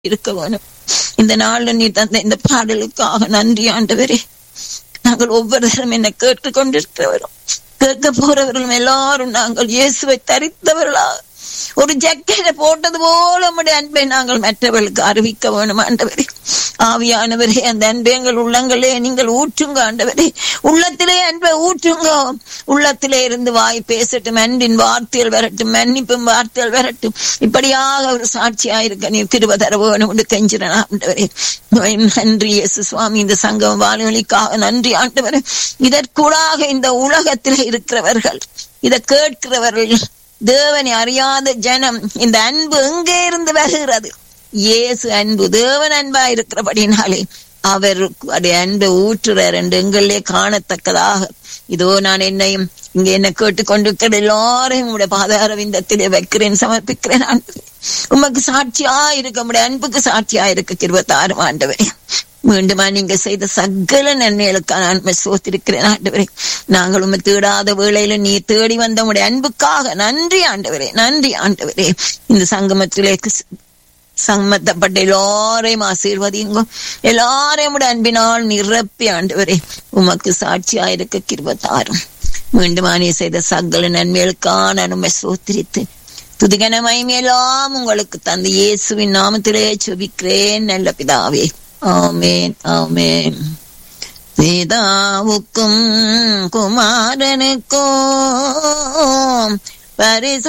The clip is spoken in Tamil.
இருக்க வேணும் இந்த நாள்ல நீ தந்த இந்த பாடலுக்காக நன்றி ஆண்டவரே நாங்கள் ஒவ்வொருத்தரும் என்ன கேட்டுக்கொண்டிருக்கிறவரும் கேட்க போறவர்களும் எல்லாரும் நாங்கள் இயேசுவை தரித்தவர்களா ஒரு ஜக்கெட்டை போட்டது போல நம்முடைய அன்பை நாங்கள் மற்றவர்களுக்கு அறிவிக்க வேணும் ஆண்டவரே ஆவியானவரே அந்த அன்பை எங்கள் உள்ளங்களே நீங்கள் ஊற்றுங்க ஆண்டவரே உள்ளத்திலே அன்பை ஊற்றுங்க உள்ளத்திலே இருந்து வாய் பேசட்டும் அன்பின் வார்த்தைகள் வரட்டும் மன்னிப்பும் வார்த்தைகள் வரட்டும் இப்படியாக ஒரு சாட்சியாயிருக்க நீ திருவ தர வேணும் என்று கெஞ்சிறேன் ஆண்டவரே நன்றி இயேசு சுவாமி இந்த சங்கம் வானொலிக்காக நன்றி ஆண்டவரே இதற்கூடாக இந்த உலகத்தில் இருக்கிறவர்கள் இதை கேட்கிறவர்கள் தேவனை அறியாத ஜனம் இந்த அன்பு எங்கே இருந்து வருகிறது இயேசு அன்பு தேவன் அன்பா இருக்கிறபடினாலே அவர் அன்பை ஊற்றுறார் என்று எங்களே காணத்தக்கதாக இதோ நான் என்னையும் இங்க என்ன கேட்டுக்கொண்டிருக்கிற எல்லாரையும் உங்களுடைய பாதார விந்தத்திலே வைக்கிறேன் சமர்ப்பிக்கிறேன் ஆண்டவரே உமக்கு சாட்சியா இருக்க உடைய அன்புக்கு சாட்சியா இருக்க இருபத்தாறு ஆண்டவரே மீண்டுமா நீங்க செய்த சகல நன்மைகளுக்கான நன்மை சோத்திருக்கிறேன் ஆண்டவரே நாங்கள் உண்மை தேடாத வேளையில நீ தேடி வந்த உடைய அன்புக்காக நன்றி ஆண்டவரே நன்றி ஆண்டவரே இந்த சங்கமத்திலே சம்மத்தப்பட்ட எல்லாரையும் ஆசீர்வதிங்க எல்லாரையும் அன்பினால் நிரப்பி ஆண்டவரே உமக்கு சாட்சியா இருக்க கிருபத்தாரும் மீண்டும் நீ செய்த சகல நன்மைகளுக்கான நன்மை சோத்திரித்து துதிகன மகிமையெல்லாம் உங்களுக்கு தந்த இயேசுவின் நாமத்திலே சுபிக்கிறேன் நல்ல பிதாவே ஆமேன் ஆமேன் வேதாவுக்கும் குமாரனுக்கும் பரிசு